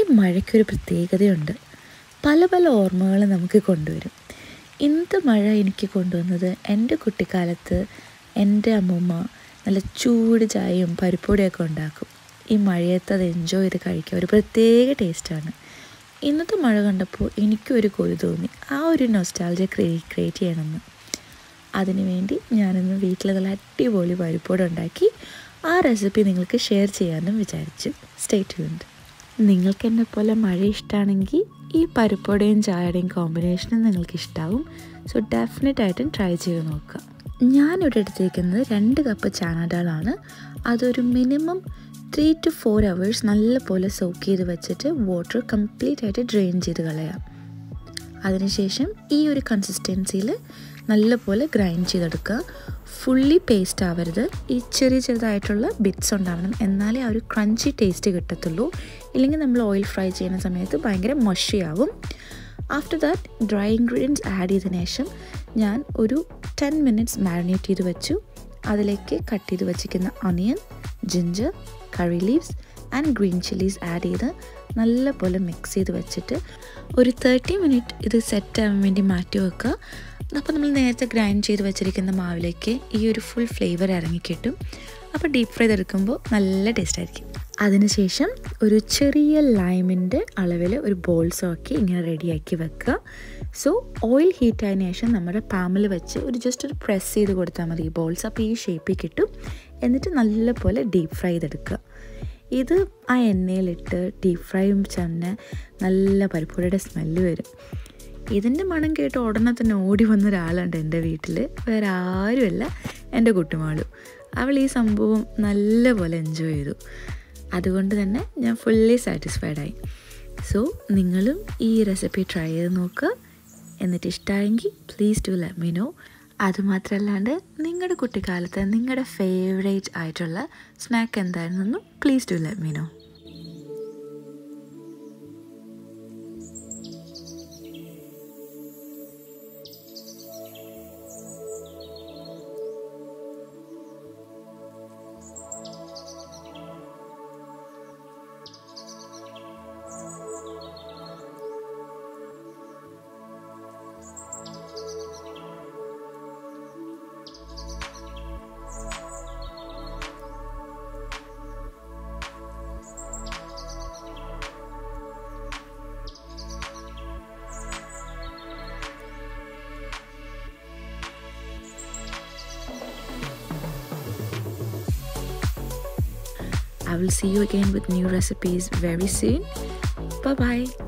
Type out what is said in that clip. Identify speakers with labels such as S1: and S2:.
S1: മഴയ്ക്കൊരു പ്രത്യേകതയുണ്ട് പല പല ഓർമ്മകൾ നമുക്ക് കൊണ്ടുവരും ഇന്നത്തെ മഴ എനിക്ക് കൊണ്ടുവന്നത് എൻ്റെ കുട്ടിക്കാലത്ത് എൻ്റെ അമ്മൂമ്മ നല്ല ചൂട് ചായയും പരിപ്പൊടിയൊക്കെ ഉണ്ടാക്കും ഈ മഴയത്ത് അത് എൻജോയ് ചെയ്ത് കഴിക്കാൻ ഒരു പ്രത്യേക ടേസ്റ്റാണ് ഇന്നത്തെ മഴ കണ്ടപ്പോൾ എനിക്കൊരു കൊതി തോന്നി ആ ഒരു നൊസ്റ്റാൾജിയ ക്രിയേറ്റ് ചെയ്യണമെന്ന് അതിനുവേണ്ടി ഞാനിന്ന് വീട്ടിൽ നല്ല അടിപൊളി പരിപ്പോട് ഉണ്ടാക്കി ആ റെസിപ്പി നിങ്ങൾക്ക് ഷെയർ ചെയ്യാമെന്നും വിചാരിച്ചു സ്റ്റേ ട്യൂൺഡ് നിങ്ങൾക്ക് എന്നെ പോലെ മഴ ഇഷ്ടമാണെങ്കിൽ ഈ പരിപ്പോടെയും ചായയുടെയും കോമ്പിനേഷനും നിങ്ങൾക്ക് ഇഷ്ടാവും സോ ഡെഫിനറ്റ് ആയിട്ടും ട്രൈ ചെയ്ത് നോക്കുക ഞാനിവിടെ എടുത്തിരിക്കുന്നത് രണ്ട് കപ്പ് ചാനഡാളാണ് അതൊരു minimum three to four hours നല്ലപോലെ സോക്ക് ചെയ്ത് വെച്ചിട്ട് വാട്ടർ കംപ്ലീറ്റ് ആയിട്ട് ഡ്രെയിൻ ചെയ്ത് കളയാം അതിനുശേഷം ഈ ഒരു കൺസിസ്റ്റൻസിയിൽ നല്ലപോലെ ഗ്രൈൻഡ് ചെയ്തെടുക്കുക ഫുള്ളി പേസ്റ്റ് ആവരുത് ഈ ചെറിയ ചെറുതായിട്ടുള്ള ബിറ്റ്സ് ഉണ്ടാവണം എന്നാലേ ആ ഒരു ക്രഞ്ചി ടേസ്റ്റ് കിട്ടത്തുള്ളൂ ഇല്ലെങ്കിൽ നമ്മൾ ഓയിൽ ഫ്രൈ ചെയ്യുന്ന സമയത്ത് ഭയങ്കര മഷിയാവും after that dry ingredients add ചെയ്തതിനു ശേഷം ഞാൻ ഒരു ടെൻ മിനിറ്റ്സ് മാരിനേറ്റ് ചെയ്ത് വെച്ചു അതിലേക്ക് കട്ട് ചെയ്ത് വെച്ചിരിക്കുന്ന onion ginger curry leaves and green chillies add ചെയ്ത് നല്ലപോലെ മിക്സ് ചെയ്ത് വെച്ചിട്ട് ഒരു തേർട്ടി മിനിറ്റ് ഇത് സെറ്റ് ആവാൻ വേണ്ടി മാറ്റി വെക്കുക അപ്പോൾ നമ്മൾ നേരത്തെ ഗ്രൈൻഡ് ചെയ്ത് വെച്ചിരിക്കുന്ന മാവിലേക്ക് ഈ ഒരു ഫുൾ ഫ്ലേവർ ഇറങ്ങിക്കിട്ടും അപ്പോൾ ഡീപ്പ് ഫ്രൈ എടുക്കുമ്പോൾ നല്ല ടേസ്റ്റ് ആയിരിക്കും അതിനുശേഷം ഒരു ചെറിയ ലൈമിൻ്റെ അളവിൽ ഒരു ബോൾസ് ആക്കി ഇങ്ങനെ റെഡിയാക്കി വെക്കുക സോ ഓയിൽ ഹീറ്റ് ആയതിനു ശേഷം നമ്മുടെ പാമിൽ വെച്ച് ഒരു ജസ്റ്റ് ഒരു പ്രസ് ചെയ്ത് കൊടുത്താൽ മതി ഈ ബോൾസ് അപ്പോൾ ഈ ഷേപ്പിൽ കിട്ടും എന്നിട്ട് നല്ലപോലെ ഡീപ്പ് ഫ്രൈ ചെയ്തെടുക്കുക ഇത് ആ എണ്ണയിലിട്ട് ഡീപ്പ് ഫ്രൈ തന്നെ നല്ല പരിപ്പുടയുടെ സ്മെല്ല് വരും ഇതിൻ്റെ മണം കേട്ട് ഉടനെ തന്നെ ഓടി വന്ന ഒരാളുണ്ട് എൻ്റെ വീട്ടിൽ വേറെ ആരുമല്ല എൻ്റെ കുട്ടുമാളു അവൾ ഈ സംഭവം നല്ലപോലെ എൻജോയ് ചെയ്തു അതുകൊണ്ട് തന്നെ ഞാൻ ഫുള്ളി സാറ്റിസ്ഫൈഡ് ആയി സോ നിങ്ങളും ഈ റെസിപ്പി ട്രൈ ചെയ്ത് നോക്കുക എന്നിട്ട് ഇഷ്ടമായെങ്കിൽ please do let me know അതുമാത്രമല്ലാണ്ട് നിങ്ങളുടെ കുട്ടിക്കാലത്ത് നിങ്ങളുടെ ഫേവറേറ്റ് ആയിട്ടുള്ള സ്നാക്ക് എന്തായിരുന്നെന്നും please do let me know I will see you again with new recipes very soon. Bye bye.